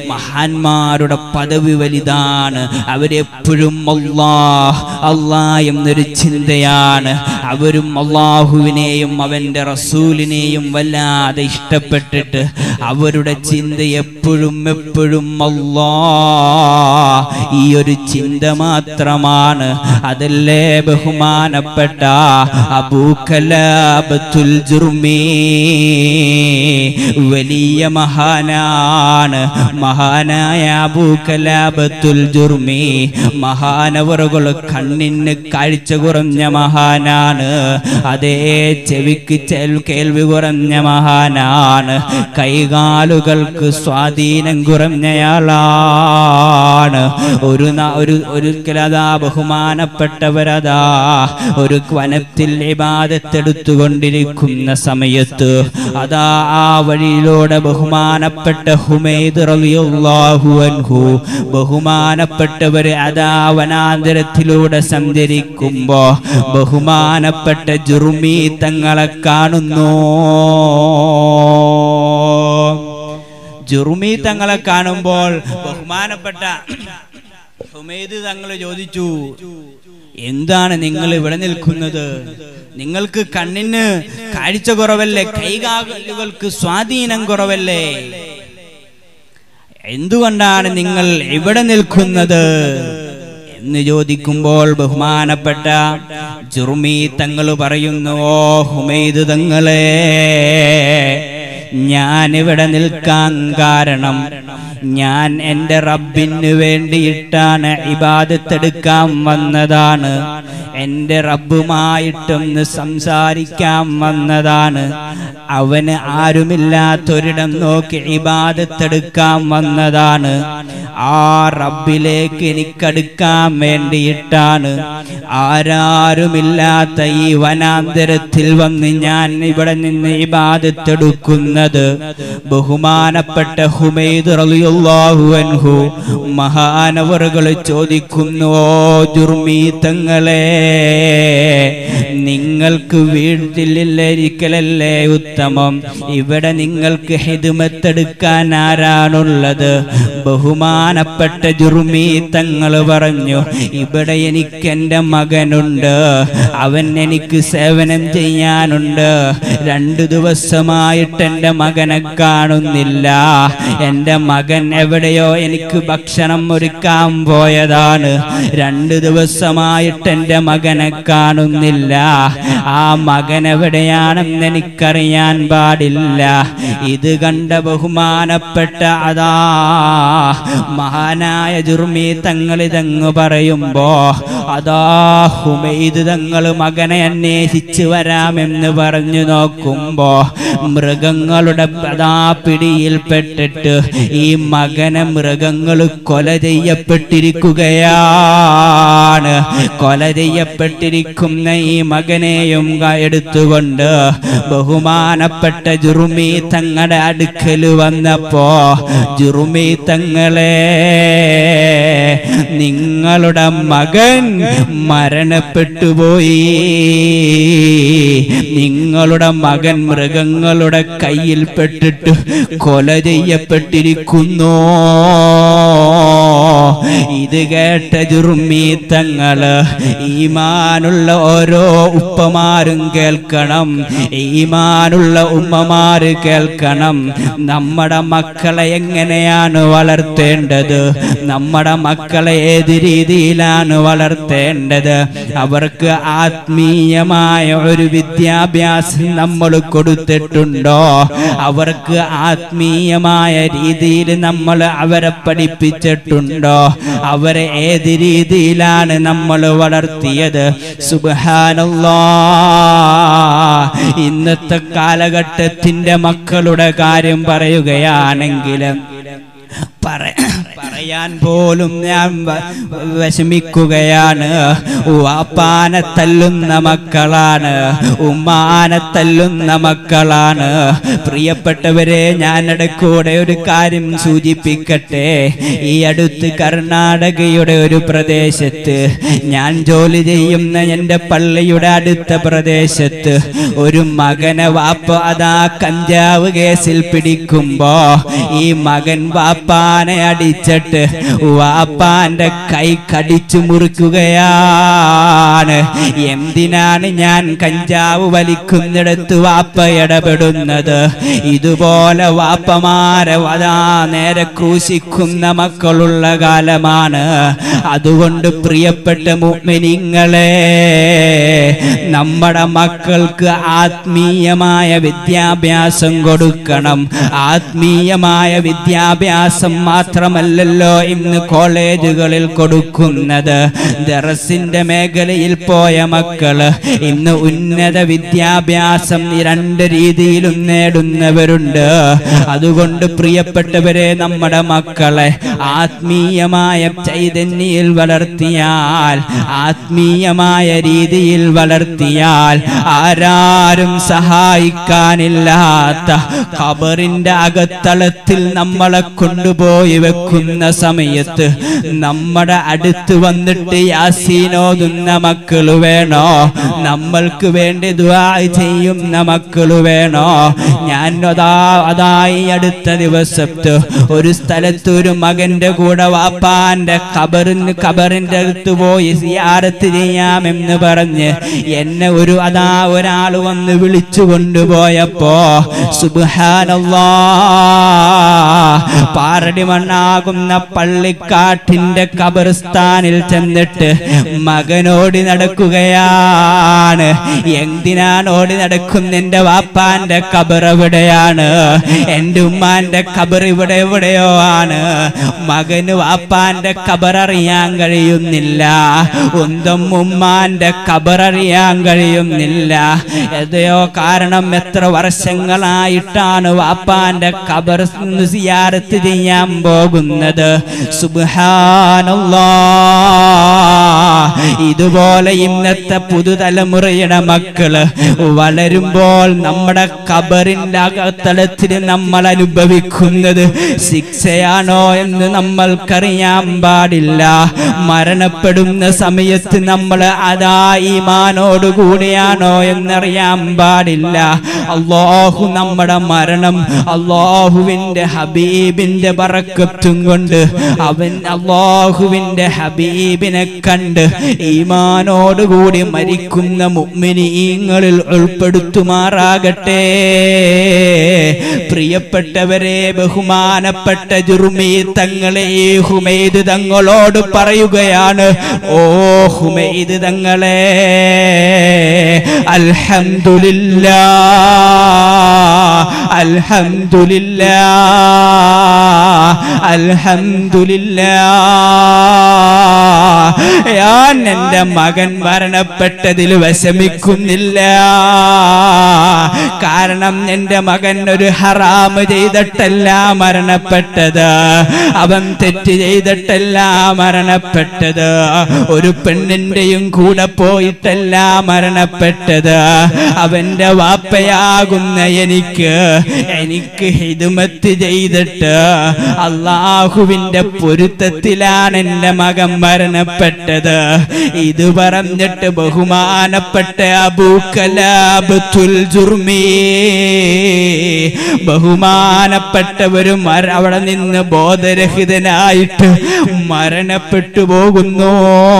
മഹാന്മാരുടെ പദവി വലുതാണ് അവരെപ്പോഴും അള്ളാഹ് അള്ളാ എന്നൊരു ചിന്തയാണ് അവരും അള്ളാഹുവിനെയും അവന്റെ റസൂലിനെയും വല്ലാതെ ഇഷ്ടപ്പെട്ടിട്ട് അവരുടെ ചിന്ത എപ്പോഴും എപ്പോഴും അള്ളാ ഈ ഒരു ചിന്ത മാത്രമാണ് അതല്ലേ ബഹുമാനപ്പെട്ട അബൂക്കലാബത്തുൽ ജുർമീ വലിയ മഹാനാണ് മഹാനായ അബൂക്കലാബത്തുൽ ജുർമി മഹാനവറുകൾ കണ്ണിന് കാഴ്ച കുറഞ്ഞ മഹാനാണ് അതേ ചെവിക്ക് ചെൽ കേൾവി കുറഞ്ഞ മഹാനാണ് കൈകാലുകൾക്ക് സ്വാധീനം കുറഞ്ഞയാളാണ് ഒരു ന- ഒരു ഒരിക്കലതാ ബഹുമാനപ്പെട്ടവരതാ ഒരു വനത്തിൽ ഇബാദത്തെടുത്തുകൊണ്ടിരിക്കുന്ന സമയത്ത് അതാ ആ വഴിയിലൂടെ ബഹുമാനപ്പെട്ട ഹുമൈദ് റളിയല്ലാഹു അൻഹു ബഹുമാനപ്പെട്ടവര് അതാ വനാന്തരത്തിലൂടെ സഞ്ചരിക്കുമ്പോ ബഹുമാനപ്പെട്ട ജുർമി തങ്ങളെ കാണുന്നു ജുർമി തങ്ങളെ കാണുമ്പോൾ ബഹുമാനപ്പെട്ട ഹുമൈദ് തങ്ങൾ ചോദിച്ചു എന്താണ് നിങ്ങൾ ഇവിടെ നിൽക്കുന്നത് നിങ്ങൾക്ക് കണ്ണിന് കാഴ്ച കുറവല്ലേ കൈകാലുകൾക്ക് സ്വാധീനം കുറവല്ലേ എന്തുകൊണ്ടാണ് നിങ്ങൾ ഇവിടെ നിൽക്കുന്നത് എന്ന് ചോദിക്കുമ്പോൾ ബഹുമാനപ്പെട്ട ജുർമി തങ്ങൾ പറയുന്നു ഓ ഹുമൈദ് തങ്ങളെ ഞാൻ ഇവിടെ നിൽക്കാൻ കാരണം ഞാൻ എൻ്റെ റബ്ബിന് വേണ്ടിയിട്ടാണ് ഇബാദത്തെടുക്കാൻ വന്നതാണ് എൻ്റെ റബ്ബുമായിട്ടൊന്ന് സംസാരിക്കാൻ വന്നതാണ് അവന് ആരുമില്ലാത്തൊരിടം നോക്കി ഇബാദത്തെടുക്കാൻ വന്നതാണ് ആ റബ്ബിലേക്ക് എനിക്കടുക്കാൻ വേണ്ടിയിട്ടാണ് ആരാരുമില്ലാത്ത ഈ വനാന്തരത്തിൽ വന്ന് ഞാൻ ഇവിടെ നിന്ന് ഇബാദത്തെടുക്കുന്നത് ബഹുമാനപ്പെട്ട ഹുമൈദ് റളിയല്ലാഹു അൻഹു മഹാനവറുകൾ ചോദിക്കുന്നു ഓ ജുർമീ തങ്ങളെ നിങ്ങൾക്ക് വീട്ടിലിരിക്കലല്ലേ ഉത്തമം ഇവിടെ നിങ്ങൾക്ക് ഹിദ്മത്തെടുക്കാൻ ആരാണുള്ളത് ബഹുമാനപ്പെട്ട ജുർമി തങ്ങൾ പറഞ്ഞു ഇവിടെ എനിക്ക് എൻ്റെ മകനുണ്ട് അവൻ എനിക്ക് സേവനം ചെയ്യാനുണ്ട് രണ്ടു ദിവസമായിട്ട് എൻ്റെ മകനെ കാണുന്നില്ല എൻ്റെ മകൻ എവിടെയോ എനിക്ക് ഭക്ഷണം ഒരുക്കാൻ പോയതാണ് രണ്ടു ദിവസമായിട്ട് എൻ്റെ മകനെ കാണുന്നില്ല ആ മകൻ എവിടെയാണെന്ന് എനിക്കറിയാൻ പാടില്ല ഇത് കണ്ട ബഹുമാനപ്പെട്ട അതാ മഹാനായ ജുർമി തങ്ങൾ ഇതങ്ങ് പറയുമ്പോ അതാ ഹുമൈദ് തങ്ങൾ മകനെ അന്വേഷിച്ച് വരാമെന്ന് പറഞ്ഞു നോക്കുമ്പോ മൃഗങ്ങളുടെ അതാ പിടിയിൽപ്പെട്ടിട്ട് ഈ മകനെ മൃഗങ്ങൾ കൊല ചെയ്യപ്പെട്ടിരിക്കുകയാണ് കൊല ചെയ്യപ്പെട്ടിരിക്കുന്ന ഈ മകനെയും ക- എടുത്തുകൊണ്ട് ബഹുമാനപ്പെട്ട ജുറുമി തങ്ങളുടെ അടുക്കൽ വന്നപ്പോ ജുറുമി തങ്ങളെ നിങ്ങളുടെ മകൻ മരണപ്പെട്ടുപോയി നിങ്ങളുടെ മകൻ മൃഗങ്ങളുടെ കയ്യിൽപ്പെട്ടിട്ട് കൊല ചെയ്യപ്പെട്ടിരിക്കുന്നു ഇത് കേട്ട ജുർമി തങ്ങള് ഈമാനുള്ള ഓരോ ഉപ്പമാരും കേൾക്കണം ഈമാനുള്ള ഉമ്മമാര് കേൾക്കണം നമ്മുടെ മക്കളെ എങ്ങനെയാണ് വളർത്തേണ്ടത് നമ്മുടെ മക്കളെ ഏത് രീതിയിലാണ് വളർത്തേണ്ടത് അവർക്ക് ആത്മീയമായ ഒരു വിദ്യാഭ്യാസം നമ്മൾ കൊടുത്തിട്ടുണ്ടോ അവർക്ക് ആത്മീയമായ രീതിയിൽ നമ്മൾ അവരെ പഠിപ്പിച്ചിട്ടുണ്ടോ അവരെ ഏത് രീതിയിലാണ് നമ്മൾ വളർത്തിയത് സുബാനല്ലാ ഇന്നത്തെ കാലഘട്ടത്തിന്റെ മക്കളുടെ കാര്യം പറയുകയാണെങ്കിൽ പറ- പറയാൻ പോലും ഞാൻ വ- വിഷമിക്കുകയാണ് വാപ്പാനെ തല്ലുന്ന മക്കളാണ് ഉമ്മാനെ തല്ലുന്ന മക്കളാണ് പ്രിയപ്പെട്ടവരെ ഞാൻ ഇടക്കൂടെ ഒരു കാര്യം സൂചിപ്പിക്കട്ടെ ഈ അടുത്ത് കർണാടകയുടെ ഒരു പ്രദേശത്ത് ഞാൻ ജോലി ചെയ്യുന്ന എൻ്റെ പള്ളിയുടെ അടുത്ത പ്രദേശത്ത് ഒരു മകനെ വാപ്പ അതാ കഞ്ചാവ് കേസിൽ പിടിക്കുമ്പോ ഈ മകൻ വാപ്പാനെ അടിച്ചിട്ട് വാപ്പാന്റെ കൈ കടിച്ചു മുറിക്കുകയാണ് എന്തിനാണ് ഞാൻ കഞ്ചാവ് വലിക്കുന്നിടത്ത് വാപ്പ ഇടപെടുന്നത് ഇതുപോലെ വാപ്പമാരെ അതാ നേരെ ക്രൂശിക്കുന്ന മക്കളുള്ള കാലമാണ് അതുകൊണ്ട് പ്രിയപ്പെട്ട മുഅ്മിനീങ്ങളെ നമ്മുടെ മക്കൾക്ക് ആത്മീയമായ വിദ്യാഭ്യാസം കൊടുക്കണം ആത്മീയമായ വിദ്യാഭ്യാസം മാത്രമല്ലല്ലോ ഇന്ന് കോളേജുകളിൽ കൊടുക്കുന്നത് ദറസിന്റെ മേഖലയിൽ പോയ മക്കള് ഇന്ന് ഉന്നത വിദ്യാഭ്യാസം ഈ രണ്ട് രീതിയിലും നേടുന്നവരുണ്ട് അതുകൊണ്ട് പ്രിയപ്പെട്ടവരെ നമ്മുടെ മക്കളെ ആത്മീയമായ ചൈതന്യയിൽ വളർത്തിയാൽ ആത്മീയമായ രീതിയിൽ വളർത്തിയാൽ ആരാരും സഹായിക്കാനില്ലാത്ത ഖബറിന്റെ അകത്തളത്തിൽ നമ്മളെ കൊണ്ടുപോയി വെക്കുന്ന സമയത്ത് നമ്മുടെ അടുത്ത് വന്നിട്ട് യാസീനോതുന്ന മക്കള് വേണോ നമ്മൾക്ക് വേണ്ടി ദുആ ചെയ്യുന്ന മക്കള് വേണോ ഞാൻ അതാ അതായി അടുത്ത ദിവസത്ത് ഒരു സ്ഥലത്ത് ഒരു മകന്റെ കൂടെ വാപ്പാന്റെ ഖബറിന് ഖബറിന്റെ അടുത്ത് പോയി സിയാറത്ത് ചെയ്യാമെന്ന് പറഞ്ഞ് എന്നെ ഒരു അതാ ഒരാൾ വന്ന് വിളിച്ചു കൊണ്ടുപോയപ്പോ സുബ്ഹാനല്ലാ പാറടി മണ്ണാകുന്ന പള്ളിക്കാട്ടിന്റെ ഖബർസ്ഥാനിൽ ചെന്നിട്ട് മകനോടി നടക്കുകയാണ് എന്തിനാണ് ഓടി നടക്കുന്ന എന്റെ വാപ്പാന്റെ ഖബർ എവിടെയാണ് എന്റെ ഉമ്മാന്റെ ഖബർ ഇവിടെ എവിടെയോ ആണ് മകന് വാപ്പാന്റെ ഖബർ അറിയാൻ കഴിയുന്നില്ല ഒന്നും ഉമ്മാന്റെ ഖബർ അറിയാൻ കഴിയുന്നില്ല എതയോ കാരണം എത്ര വർഷങ്ങളായിട്ടാണ് വാപ്പാന്റെ ഖബർ സിയാറത്ത് ചെയ്യാൻ പോകുന്നത് സുബ്ഹാനല്ലാ ഇതുപോലെ ഇന്നത്തെ പുതുതലമുറയുടെ മക്കള് വളരുമ്പോൾ നമ്മുടെ ഖബറിന്റെ അകത്തളത്തിൽ നമ്മൾ അനുഭവിക്കുന്നത് ശിക്ഷയാണോ എന്ന് നമ്മൾക്കറിയാൻ പാടില്ല മരണപ്പെടുന്ന സമയത്ത് നമ്മൾ അതാ ഈമാനോട് കൂടിയാണോ എന്നറിയാൻ പാടില്ല അള്ളാഹു നമ്മുടെ മരണം അള്ളാഹുവിന്റെ ഹബീബിന്റെ പറക്കത്തും കൊണ്ട് അവൻ അള്ളാഹുവിന്റെ ഹബീബിനെ കണ്ട് ഈമാനോടുകൂടി മരിക്കുന്ന മുഅ്മിനീങ്ങളിൽ ഉൾപ്പെടുത്തുമാറാകട്ടെ പ്രിയപ്പെട്ടവരെ ബഹുമാനപ്പെട്ട ജുർമി തങ്ങളെ ഹുമൈദ് തങ്ങളോട് പറയുകയാണ് ഓ ഹുമൈദ് തങ്ങളെ അൽഹംദുലില്ലാ അൽഹംദുലില്ലാ അൽഹംദുലില്ലാ ഞാൻ എന്റെ മകൻ മരണപ്പെട്ടതിൽ വിഷമിക്കുന്നില്ല കാരണം എന്റെ മകൻ ഒരു ഹറാമ് ചെയ്തിട്ടല്ല മരണപ്പെട്ടത് അവൻ തെറ്റ് ചെയ്തിട്ടല്ല മരണപ്പെട്ടത് ഒരു പെണ്ണിന്റെയും കൂടെ പോയിട്ടല്ല മരണപ്പെട്ടത് അവന്റെ വാപ്പയാകുന്ന എനിക്ക് എനിക്ക് ഹിതുമത്ത് ചെയ്തിട്ട് അള്ളാഹുവിന്റെ പൊരുത്തത്തിലാണ് എന്റെ മകൻ മരണപ്പെട്ടത് ഇത് പറഞ്ഞിട്ട് ബഹുമാനപ്പെട്ട അബൂക്കലാബത്തുൽ ജുർമീ ബഹുമാനപ്പെട്ട ഒരു മര അവിടെ നിന്ന് ബോധരഹിതനായിട്ട് മരണപ്പെട്ടു പോകുന്നു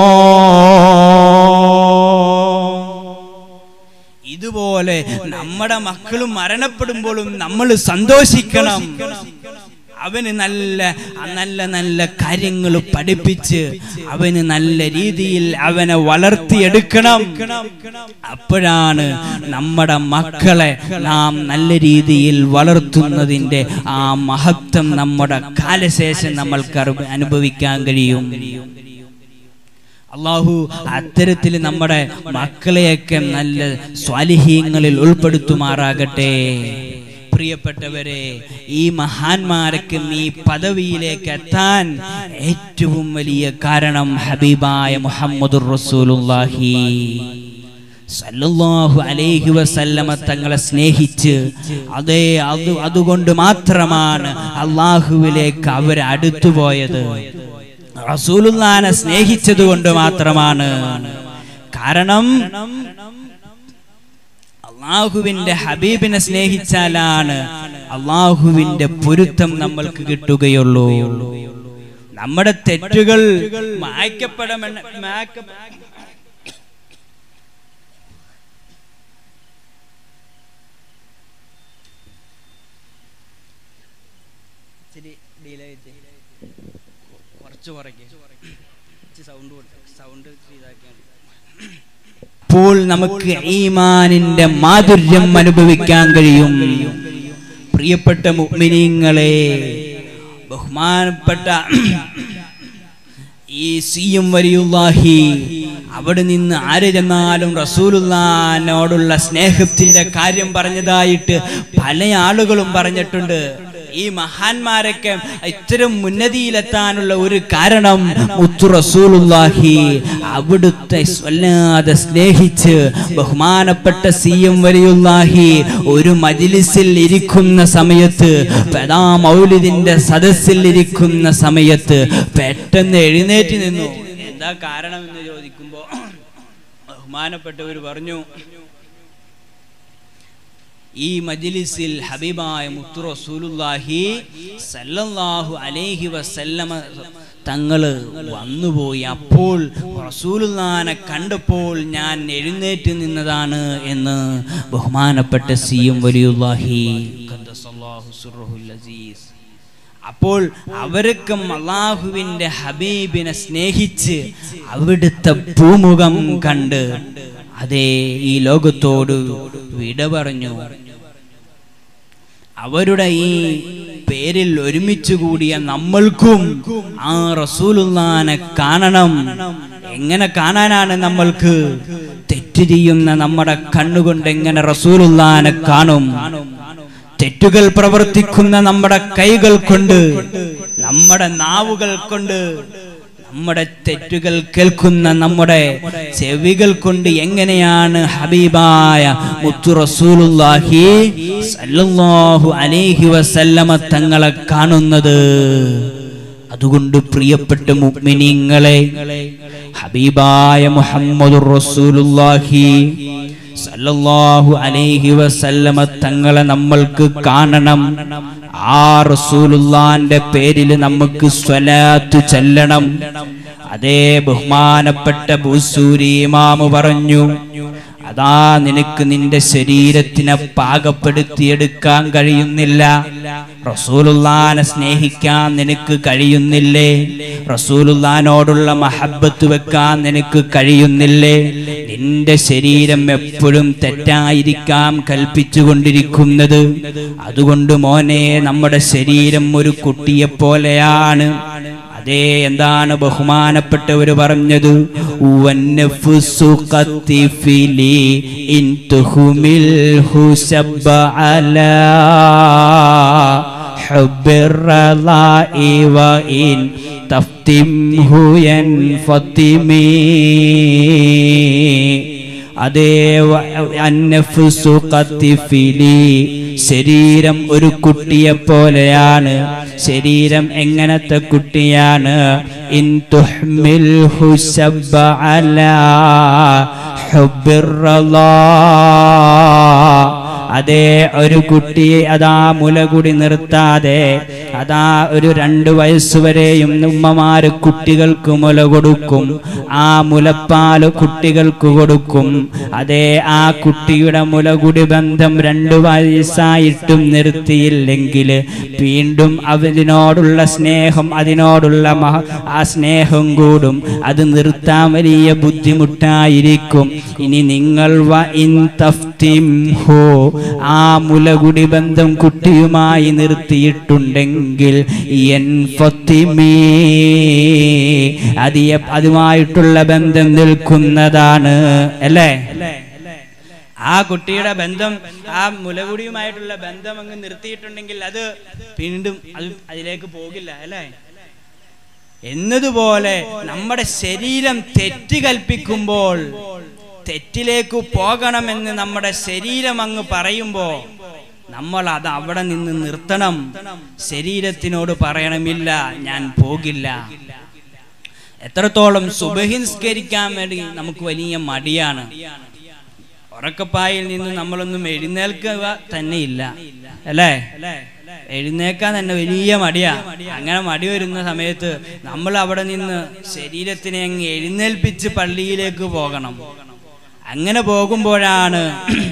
ഇതുപോലെ നമ്മുടെ മക്കളും മരണപ്പെടുമ്പോഴും നമ്മൾ സന്തോഷിക്കണം അവന് നല്ല നല്ല നല്ല കാര്യങ്ങൾ പഠിപ്പിച്ച് അവന് നല്ല രീതിയിൽ അവനെ വളർത്തിയെടുക്കണം അപ്പോഴാണ് നമ്മുടെ മക്കളെ നാം നല്ല രീതിയിൽ വളർത്തുന്നതിന്റെ ആ മഹത്വം നമ്മുടെ കാലശേഷം നമ്മൾക്ക് അറിവ് അനുഭവിക്കാൻ കഴിയും അള്ളാഹു അത്തരത്തിൽ നമ്മുടെ മക്കളെയൊക്കെ നല്ല സ്വാലിഹീങ്ങളിൽ ഉൾപ്പെടുത്തുമാറാകട്ടെ പ്രിയപ്പെട്ടവരെ ഈ മഹാന്മാരൊക്കെ ഈ പദവിയിലേക്ക് എത്താൻ ഏറ്റവും വലിയ കാരണം ഹബീബായ മുഹമ്മദുർ റസൂലുള്ളാഹി സല്ലല്ലാഹു അലൈഹി വസല്ലമ തങ്ങളെ സ്നേഹിച്ച് അതേ അത് അതുകൊണ്ട് മാത്രമാണ് അള്ളാഹുവിലേക്ക് അവർ അടുത്തുപോയത് റസൂലുള്ളാനെ സ്നേഹിച്ചത് കൊണ്ട് മാത്രമാണ് കാരണം അള്ളാഹുവിന്റെ ഹബീബിനെ സ്നേഹിച്ചാലാണ് അള്ളാഹുവിന്റെ പൊരുത്തം നമ്മൾക്ക് കിട്ടുകയുള്ളൂ നമ്മുടെ തെറ്റുകൾ മായ്ക്കപ്പെടമെന്ന് മായ്ക്ക- ഇച്ചിരി delay ആയിട്ട്. കുറച്ച് കുറയ്ക്ക് സൗണ്ട് സൗണ്ട് ഇതാക്കിയാൽ അപ്പോൾ നമുക്ക് ഈമാനിന്റെ മാധുര്യം അനുഭവിക്കാൻ കഴിയും പ്രിയപ്പെട്ട മുഅ്മിനീങ്ങളെ ബഹുമാനപ്പെട്ട ഈ സിയും വലിയുല്ലാഹി അവിടെ നിന്ന് ആര് ചെന്നാലും റസൂലുള്ളാനോടുള്ള സ്നേഹത്തിന്റെ കാര്യം പറഞ്ഞതായിട്ട് പല ആളുകളും പറഞ്ഞിട്ടുണ്ട് ഈ മഹാന്മാരൊക്കെ ഇത്തരം ഉന്നതിയിലെത്താനുള്ള ഒരു കാരണം മുത്തു റസൂലുള്ളാഹി അവിടുത്തെ വല്ലാതെ സ്നേഹിച്ച് ബഹുമാനപ്പെട്ട സി എം വലിയുള്ളാഹി ഒരു മജിലിസിൽ ഇരിക്കുന്ന സമയത്ത് പെടാ മൗലിദിന്റെ സദസ്സിൽ ഇരിക്കുന്ന സമയത്ത് പെട്ടെന്ന് എഴുന്നേറ്റ് നിന്നു എന്താ കാരണം എന്ന് ചോദിക്കുമ്പോ ബഹുമാനപ്പെട്ടവർ പറഞ്ഞു ഈ മജ്ലിസിൽ ഹബീബായ മുത്തു റസൂലുള്ളാഹി സല്ലല്ലാഹു അലൈഹി വസല്ലമ തങ്ങള് വന്നുപോയി അപ്പോൾ റസൂലുള്ളാനെ കണ്ടപ്പോൾ ഞാൻ എഴുന്നേറ്റ് നിന്നതാണ് എന്ന് ബഹുമാനപ്പെട്ട സിയും വലിയുള്ളാഹി ഖദ്ദസല്ലാഹു സുർറഹുൽ അസീസ് അപ്പോൾ അവർക്കും അള്ളാഹുവിന്റെ ഹബീബിനെ സ്നേഹിച്ച് അവിടുത്തെ പൂമുഖം കണ്ട് അതേ ഈ ലോകത്തോട് വിട പറഞ്ഞു അവരുടെ ഈ പേരിൽ ഒരുമിച്ച് കൂടിയ നമ്മൾക്കും ആ റസൂലുള്ളാനെ കാണണം എങ്ങനെ കാണാനാണ് നമ്മൾക്ക് തെറ്റ് ചെയ്യുന്ന നമ്മുടെ കണ്ണുകൊണ്ട് എങ്ങനെ റസൂലുള്ളാനെ കാണും തെറ്റുകൾ പ്രവർത്തിക്കുന്ന നമ്മുടെ കൈകൾ കൊണ്ട് നമ്മുടെ നാവുകൾ കൊണ്ട് നമ്മുടെ തെറ്റുകൾ കേൾക്കുന്ന നമ്മുടെ ചെവികൾ കൊണ്ട് എങ്ങനെയാണ് ഹബീബായ മുത്തു റസൂലുള്ളാഹി സല്ലല്ലാഹു അലൈഹി വസല്ലമ തങ്ങളെ കാണുന്നത് അതുകൊണ്ട് പ്രിയപ്പെട്ട മുഅ്മിനീങ്ങളെ ഹബീബായ മുഹമ്മദുർ റസൂലുള്ളാഹി സല്ലല്ലാഹു അലൈഹി വസല്ലമ തങ്ങളെ നമ്മൾക്ക് കാണണം ആ റസൂലുള്ളാന്റെ പേരിൽ നമുക്ക് സ്വലാത്ത് ചെല്ലണം അതേ ബഹുമാനപ്പെട്ട ബൂസൂരി ഇമാമ് പറഞ്ഞു അതാ നിനക്ക് നിന്റെ ശരീരത്തിനെ പാകപ്പെടുത്തിയെടുക്കാൻ കഴിയുന്നില്ല റസൂലുള്ളാനെ സ്നേഹിക്കാൻ നിനക്ക് കഴിയുന്നില്ലേ റസൂലുള്ളാനോടുള്ള മഹബത്ത് വെക്കാൻ നിനക്ക് കഴിയുന്നില്ലേ നിന്റെ ശരീരം എപ്പോഴും തെറ്റായിരിക്കാം കൽപ്പിച്ചുകൊണ്ടിരിക്കുന്നത് അതുകൊണ്ട് മോനെ നമ്മുടെ ശരീരം ഒരു കുട്ടിയെ പോലെയാണ് അതേ എന്താണ് ബഹുമാനപ്പെട്ടവര് പറഞ്ഞത് വന്നഫ്സു ഖത്തിഫിലി ഇൻ തുഹ്മിൽഹു ശബ്ബ അലാ ഹബ്ബിർ റളാഇ വഇൻ തഫ്തിംഹു യൻഫത്തിമി അതേ വ- അന്നഫ്സു ഖത്തിഫിലി ശരീരം ഒരു കുട്ടിയെ പോലെയാണ് ശരീരം എങ്ങനത്തെ കുട്ടിയാണ് ഇൻ തുഹ്മിൽഹു ശബ്ബ അലാ ഹുബ്ബിർ റളാ അതേ ഒരു കുട്ടിയെ അതാ മുലകുടി നിർത്താതെ അതാ ഒരു രണ്ട് വയസ്സുവരെയും ഉമ്മമാര് കുട്ടികൾക്ക് മുല കൊടുക്കും ആ മുലപ്പാല് കുട്ടികൾക്ക് കൊടുക്കും അതേ ആ കുട്ടിയുടെ മുലകുടി ബന്ധം രണ്ട് വയസ്സായിട്ടും നിർത്തിയില്ലെങ്കിൽ വീണ്ടും അതിനോടുള്ള സ്നേഹം അതിനോടുള്ള മഹ ആ സ്നേഹം കൂടും അത് നിർത്താൻ വലിയ ബുദ്ധിമുട്ടായിരിക്കും ഇനി നിങ്ങൾ വ ഇൻ തഫ്തിംഹു ആ മുലകുടി ബന്ധം കുട്ടിയുമായി നിർത്തിയിട്ടുണ്ടെങ്കിൽ എൻ ഫത്തിമീ അത് എ- അതുമായിട്ടുള്ള ബന്ധം നിൽക്കുന്നതാണ് അല്ലേ ആ കുട്ടിയുടെ ബന്ധം ആ മുലകുടിയുമായിട്ടുള്ള ബന്ധം അങ്ങ് നിർത്തിയിട്ടുണ്ടെങ്കിൽ അത് വീണ്ടും അത് അതിലേക്ക് പോകില്ല അല്ലേ എന്നതുപോലെ നമ്മുടെ ശരീരം തെറ്റ് കൽപ്പിക്കുമ്പോൾ തെറ്റിലേക്ക് പോകണമെന്ന് നമ്മുടെ ശരീരം അങ്ങ് പറയുമ്പോ നമ്മൾ അത് അവിടെ നിന്ന് നിർത്തണം ശരീരത്തിനോട് പറയണമില്ല ഞാൻ പോകില്ല എത്രത്തോളം സുബഹിൻസ്കരിക്കാൻ വേണ്ടി നമുക്ക് വലിയ മടിയാണ് ഉറക്കപ്പായിൽ നിന്ന് നമ്മളൊന്നും എഴുന്നേൽക്കുക തന്നെ ഇല്ല അല്ലേ എഴുന്നേക്കാൻ തന്നെ വലിയ മടിയാ അങ്ങനെ മടി വരുന്ന സമയത്ത് നമ്മൾ അവിടെ നിന്ന് ശരീരത്തിനെ അങ്ങ് എഴുന്നേൽപ്പിച്ച് പള്ളിയിലേക്ക് പോകണം അങ്ങനെ പോകുമ്പോഴാണ്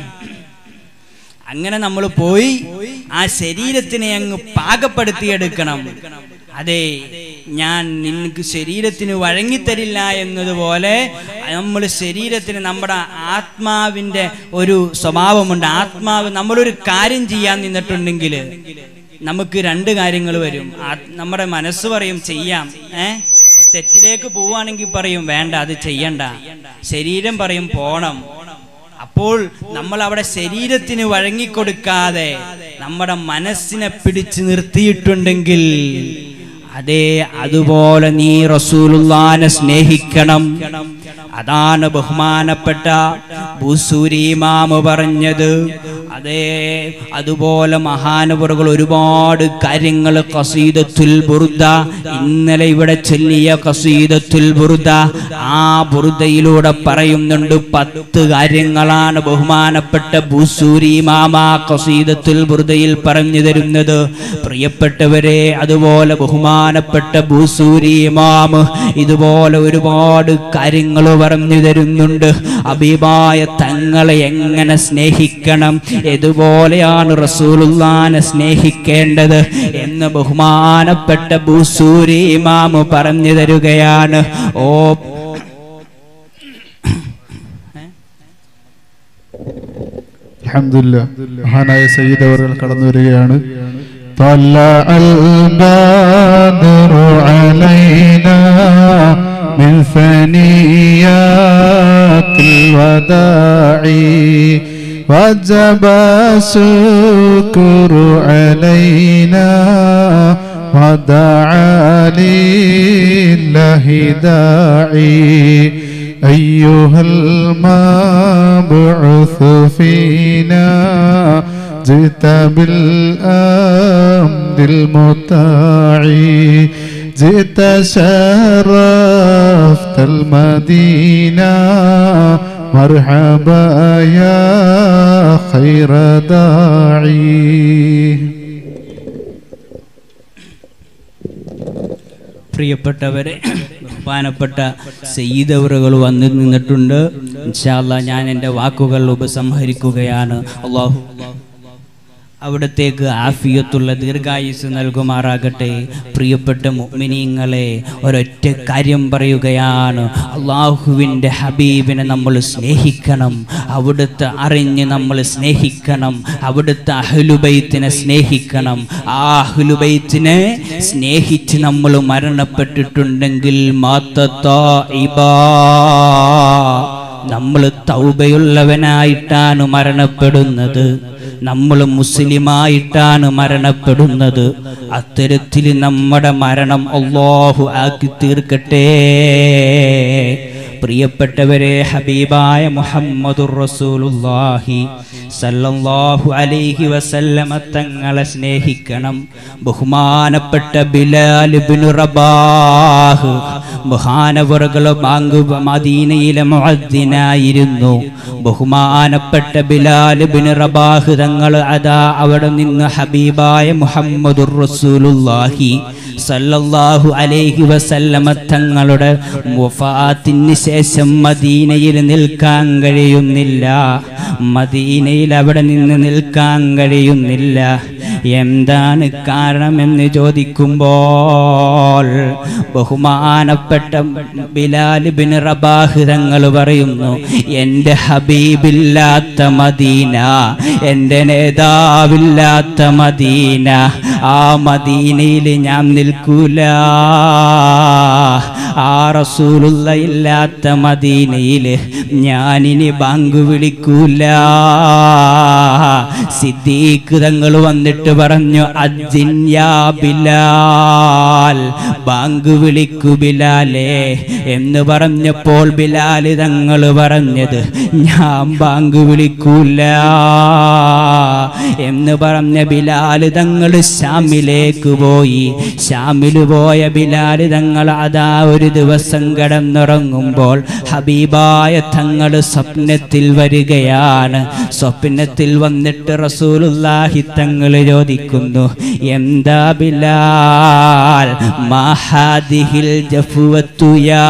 അങ്ങനെ നമ്മൾ പോയി ആ ശരീരത്തിനെ അങ്ങ് പാകപ്പെടുത്തിയെടുക്കണം അതെ ഞാൻ നിനക്ക് ശരീരത്തിന് വഴങ്ങിത്തരില്ല എന്നതുപോലെ നമ്മൾ ശരീരത്തിന് നമ്മുടെ ആത്മാവിന്റെ ഒരു സ്വഭാവമുണ്ട് ആത്മാവ് നമ്മളൊരു കാര്യം ചെയ്യാൻ നിന്നിട്ടുണ്ടെങ്കിൽ നമുക്ക് രണ്ട് കാര്യങ്ങൾ വരും ആ- നമ്മുടെ മനസ്സ് പറയും ചെയ്യാം ഏ തെറ്റിലേക്ക് പോവുകയാണെങ്കിൽ പറയും വേണ്ട അത് ചെയ്യണ്ട ശരീരം പറയും പോണം അപ്പോൾ നമ്മൾ അവിടെ ശരീരത്തിന് വഴങ്ങിക്കൊടുക്കാതെ നമ്മുടെ മനസ്സിനെ പിടിച്ചു നിർത്തിയിട്ടുണ്ടെങ്കിൽ അതെ അതുപോലെ നീ റസൂലുള്ളാനെ സ്നേഹിക്കണം അതാണ് ബഹുമാനപ്പെട്ട ഭൂസൂരിമാമ പറഞ്ഞത് അതെ അതുപോലെ മഹാനവറുകൾ ഒരുപാട് കാര്യങ്ങൾ കസീദത്തുൽ ബുറുദ ഇന്നലെ ഇവിടെ ചൊല്ലിയ കസീദത്തുൽ ബുറുദ ആ ബുറുദയിലൂടെ പറയുന്നുണ്ട് പത്ത് കാര്യങ്ങളാണ് ബഹുമാനപ്പെട്ട ഭൂസൂരി മാമ കസീദത്തുൽ ബുറുദയിൽ പറഞ്ഞു തരുന്നത് പ്രിയപ്പെട്ടവരെ അതുപോലെ ബഹുമാനപ്പെട്ട ഭൂസൂരി മാമ് ഇതുപോലെ ഒരുപാട് കാര്യങ്ങൾ പറഞ്ഞു തരുന്നുണ്ട് അബീബായ തങ്ങളെ എങ്ങനെ സ്നേഹിക്കണം ഇതുപോലെയാണ് റസൂലുള്ളാനെ സ്നേഹിക്കേണ്ടത് എന്ന് ബഹുമാനപ്പെട്ട ഭൂസൂരി മാമ് പറഞ്ഞു തരുകയാണ് ഓ അൽഹംദുലില്ലാ മഹാനായ സയ്യിദ് അവർ കടന്നു വരികയാണ് طلع البدر علينا من ثنيات الوداع وجب الشكر علينا ودعا لله داعي أيها المبعوث فينا جئت بالأمر المطاع جئت شرفت المدينة مرحبا يا خير داعي പ്രിയപ്പെട്ടവരെ ബഹുമാനപ്പെട്ട സയ്യിദവറുകൾ വന്നു നിന്നിട്ടുണ്ട് ഇൻഷാല്ല ഞാൻ എൻ്റെ വാക്കുകൾ ഉപസംഹരിക്കുകയാണ് അള്ളാഹു അവിടത്തേക്ക് ആഫിയത്തുള്ള ദീർഘായുസ് നൽകുമാറാകട്ടെ പ്രിയപ്പെട്ട മുഅ്മിനീങ്ങളെ ഒരൊറ്റ കാര്യം പറയുകയാണ് അള്ളാഹുവിൻ്റെ ഹബീബിനെ നമ്മൾ സ്നേഹിക്കണം അവിടുത്തെ അറിഞ്ഞ് നമ്മൾ സ്നേഹിക്കണം അവിടുത്തെ അഹ്ലുബൈത്തിനെ സ്നേഹിക്കണം ആ അഹ്ലുബൈത്തിനെ സ്നേഹിച്ച് നമ്മൾ മരണപ്പെട്ടിട്ടുണ്ടെങ്കിൽ മാത്തത്താ ഇബാ നമ്മൾ തൗബയുള്ളവനായിട്ടാണ് മരണപ്പെടുന്നത് നമ്മൾ മുസ്ലിമായിട്ടാണ് മരണപ്പെടുന്നത് അത്തരത്തിൽ നമ്മുടെ മരണം അള്ളാഹു ആക്കി തീർക്കട്ടെ പ്രിയപ്പെട്ടവരെ ഹബീബായ മുഹമ്മദുർ റസൂലുള്ളാഹി സല്ലല്ലാഹു അലൈഹി വസല്ലമ തങ്ങളെ സ്നേഹിക്കണം ബഹുമാനപ്പെട്ട ബിലാൽ ഇബ്നു റബാഹ് മഹാനവറുകൾ ബാങ്ക് മദീനയിലെ മുഅദ്ദിനായിരുന്നു ബഹുമാനപ്പെട്ട ബിലാൽ ഇബ്നു റബാഹ് തങ്ങൾ അതാ അവിടെ നിന്ന് ഹബീബായ മുഹമ്മദുർ റസൂലുള്ളാഹി സല്ലല്ലാഹു അലൈഹി വസല്ലമ തങ്ങളുടെ വഫാത്തിന് ശേഷം മദീനയിൽ നിൽക്കാൻ കഴിയുന്നില്ല മദീനയിൽ അവിടെ നിന്ന് നിൽക്കാൻ കഴിയുന്നില്ല എന്താണ് കാരണമെന്ന് ചോദിക്കുമ്പോൾ ബഹുമാനപ്പെട്ട ബിലാൽ ബിൻ റബാഹ് തങ്ങൾ പറയുന്നു എൻ്റെ ഹബീബില്ലാത്ത മദീന എൻ്റെ നേതാവില്ലാത്ത മദീന ആ മദീനയിൽ ഞാൻ നിൽക്കൂല ആ റസൂലുള്ള ഇല്ലാത്ത മദീനയില് ഞാനിനി ബാങ്ക് വിളിക്കൂല സിദ്ദീഖ് തങ്ങൾ വന്നിട്ട് പറഞ്ഞു അദ്ദിൻ യാ ബിലാൽ ബാങ്ക് വിളിക്കു ബിലാലേ എന്ന് പറഞ്ഞപ്പോൾ ബിലാല് തങ്ങൾ പറഞ്ഞത് ഞാൻ ബാങ്ക് വിളിക്കൂല എന്ന് പറഞ്ഞ ബിലാല് തങ്ങൾ ഷാമിലേക്ക് പോയി ഷാമില് പോയ ബിലാല് തങ്ങൾ അതാ ഒരു ദിവസം കിടന്നുറങ്ങുമ്പോൾ ഹബീബായ തങ്ങൾ സ്വപ്നത്തിൽ വരികയാണ് സ്വപ്നത്തിൽ വന്നിട്ട് റസൂലുള്ളാഹി തങ്ങൾ ചോദിക്കുന്നു എന്താ ബിലാൽ മഹാദിഹിൽ ജഫുവത്തു യാ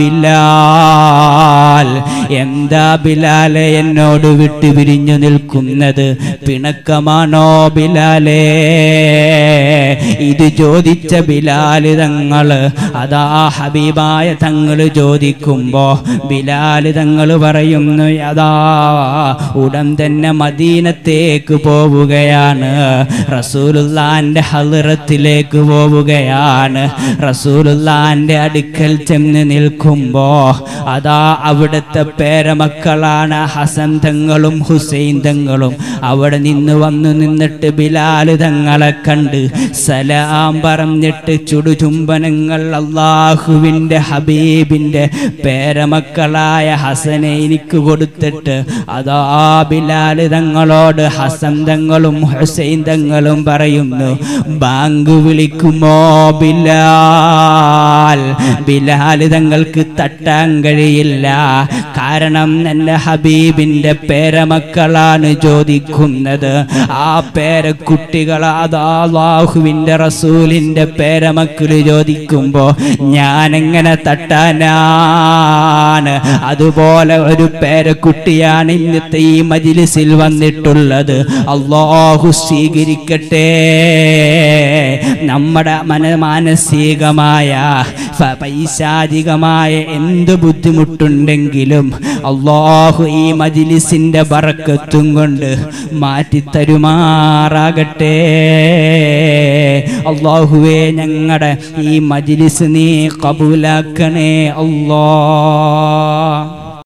ബിലാൽ എന്താ ബിലാലെ എന്നോട് വിട്ടു പിരിഞ്ഞു നിൽക്കുന്നത് പിണക്കമാണോ ബിലാലേ ഇത് ചോദിച്ച ബിലാല് തങ്ങള് അതാ ഹബീബായ തങ്ങള് ചോദിക്കുമ്പോ ബിലാല് തങ്ങള് പറയുന്നു അതാ ഉടൻ തന്നെ മദീനത്തേക്ക് പോവുകയാണ് റസൂലുള്ളാന്റെ ഹളിറത്തിലേക്ക് പോവുകയാണ് റസൂലുള്ളാന്റെ അടുക്കൽ ചെന്ന് നിൽക്കുമ്പോ അതാ അവിടുത്തെ പേരമക്കളാണ് ഹസൻ തങ്ങളും ഹുസൈൻ തങ്ങളും അവിടെ നിന്ന് വന്നു നിന്നിട്ട് ബിലാല് തങ്ങളെ കണ്ട് സലാം പറഞ്ഞിട്ട് ചുടുചുംബനങ്ങൾ അള്ളാഹുവിൻ്റെ ഹബീബിൻ്റെ പേരമക്കളായ ഹസനെ എനിക്ക് കൊടുത്തിട്ട് അതാ ബിലാല് തങ്ങളോട് ഹസൻ തങ്ങളും ഹുസൈൻ തങ്ങളും പറയുന്നു ബാങ്ക് വിളിക്കുമോ ബിലാൽ ബിലാല് തങ്ങൾക്ക് തട്ടാൻ കഴിയില്ല കാരണം എൻ്റെ ഹബീബിൻ്റെ പേരമക്കളാണ് ചോദിക്കുന്നത് ആ പേരക്കുട്ടികൾ അതാ അള്ളാഹുവിൻ്റെ റസൂലിൻ്റെ പേരമക്കൾ ചോദിക്കുമ്പോൾ ഞാൻ എങ്ങനെ തട്ടാനാണ് അതുപോലെ ഒരു പേരക്കുട്ടിയാണ് ഇന്നത്തെ ഈ മജിലിസിൽ വന്നിട്ടുള്ളത് അള്ളാഹു സ്വീകരിക്കട്ടെ നമ്മുടെ മന മാനസികമായ ഫ- പൈശാചികമായ എന്ത് ബുദ്ധിമുട്ടുണ്ടെങ്കിലും അള്ളാഹു ഈ മജിലിസിന്റെ ബറക്കത്തും കൊണ്ട് മാറ്റിത്തരുമാറാകട്ടെ അള്ളാഹുവേ ഞങ്ങളുടെ ഈ മജിലിസ് നീ കബൂലാക്കണേ അല്ലാ